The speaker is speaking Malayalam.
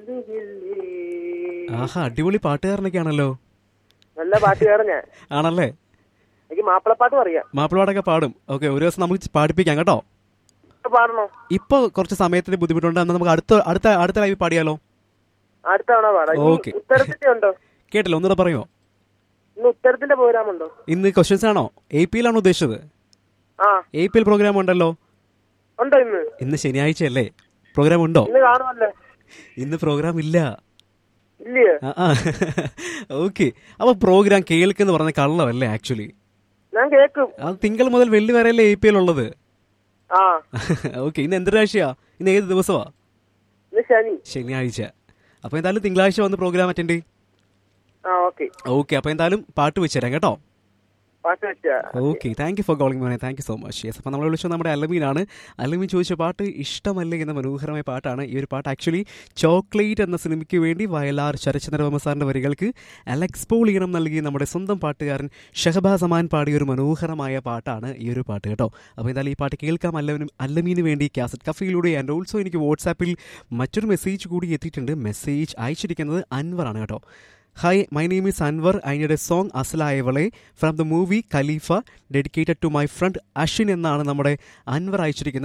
ചൊല്ലുകില്ലേ ആഹാ അടിപൊളി പാട്ടുകാരനൊക്കെ ആണല്ലോ നല്ല പാട്ടുകാരൻ ഞാൻ ആണല്ലേ എനിക്ക് മാപ്പിളപ്പാട്ടും അറിയാം മാപ്പിളപാടൊക്കെ പാടും ഓക്കെ ഒരു ദിവസം നമുക്ക് പാടിപ്പിക്കാം കേട്ടോ ഇപ്പൊ പാടണോ ഇപ്പൊ കുറച്ച് സമയത്തിന് ബുദ്ധിമുട്ടുണ്ട് എന്നാൽ നമുക്ക് അടുത്ത അടുത്ത അടുത്ത ലൈവ് പാടിയാലോ അടുത്ത തവണ പാടാം ഇനി ഓക്കേ. ഉത്തരത്തിന്റെ ഉണ്ടോ കേട്ടില്ല ഒന്നുകൂടെ പറയുമോ ഇന്ന് ഉത്തരത്തിന്റെ പ്രോഗ്രാം ഉണ്ടോ ഇന്ന് ക്വസ്റ്റ്യൻസ് ആണോ എ പി എല്ലാണോ ഉദ്ദേശിച്ചത് ആ എ പി എൽ പ്രോഗ്രാം ഉണ്ടല്ലോ ഉണ്ടോ ഇന്ന് ഇന്ന് ശനിയാഴ്ച അല്ലേ പ്രോഗ്രാം ഉണ്ടോ ഇന്ന് കാണുമല്ലേ ഇന്ന് പ്രോഗ്രാം ഇല്ല ഇല്ലയോ ആ ഓക്കെ അപ്പൊ പ്രോഗ്രാം കേൾക്കെന്ന് പറഞ്ഞ കള്ളമല്ലേ ആക്ച്വലി ഞാൻ കേക്കും അത് തിങ്കൾ മുതൽ വെള്ളി വരെയല്ലേ എ പി എൽ ഉള്ളത് ആ ഓക്കെ ഇന്ന് എന്തൊരാഴ്ചയാ ഇന്ന് ഏത് ദിവസമാ ഇന്ന് ശനി ശനിയാഴ്ച അപ്പൊ എന്തായാലും തിങ്കളാഴ്ച വന്ന് പ്രോഗ്രാം അറ്റൻഡ് ചെയ്യും ആ ഓക്കെ ഓക്കെ അപ്പൊ എന്തായാലും പാട്ട് വെച്ചുതരാം കേട്ടോ പാട്ട് വെച്ചാ okay thank you for calling മോനെ thank you so much yes അപ്പോൾ നമ്മൾ വിളിച്ചത് നമ്മുടെ അലമീനാണ് അലമീൻ ചോദിച്ച പാട്ട് ഇഷ്ടമല്ലേ എന്ന മനോഹരമായ പാട്ടാണ് ഈ ഒരു പാട്ട് ആക്ച്വലി ചോക്ലേറ്റ് എന്ന സിനിമയ്ക്ക് വേണ്ടി വയലാർ ശരചന്ദ്രവർമ്മ സാറിൻ്റെ വരികൾക്ക് അലക്സ് പോൾ ഈണം നൽകി നമ്മുടെ സ്വന്തം പാട്ടുകാരൻ ഷഹബാസ് അമാൻ പാടിയ ഒരു മനോഹരമായ പാട്ടാണ് ഈ ഒരു പാട്ട് കേട്ടോ അപ്പോൾ എന്തായാലും ഈ പാട്ട് കേൾക്കാം അല്ലവനും അല്ലമീന് വേണ്ടി കാസറ്റ് കഫയിലൂടെ ആൻഡ് ഓൾസോ എനിക്ക് വാട്സാപ്പിൽ മറ്റൊരു മെസ്സേജ് കൂടി എത്തിയിട്ടുണ്ട് മെസ്സേജ് അയച്ചിരിക്കുന്നത് അൻവറാണ് കേട്ടോ hi my name is Anwar അതിൻ്റെ സോങ് അസലായവളെ from the movie Khalifa dedicated to my friend Ashin എന്നാണ് നമ്മുടെ അൻവർ അയച്ചിരിക്കുന്നത്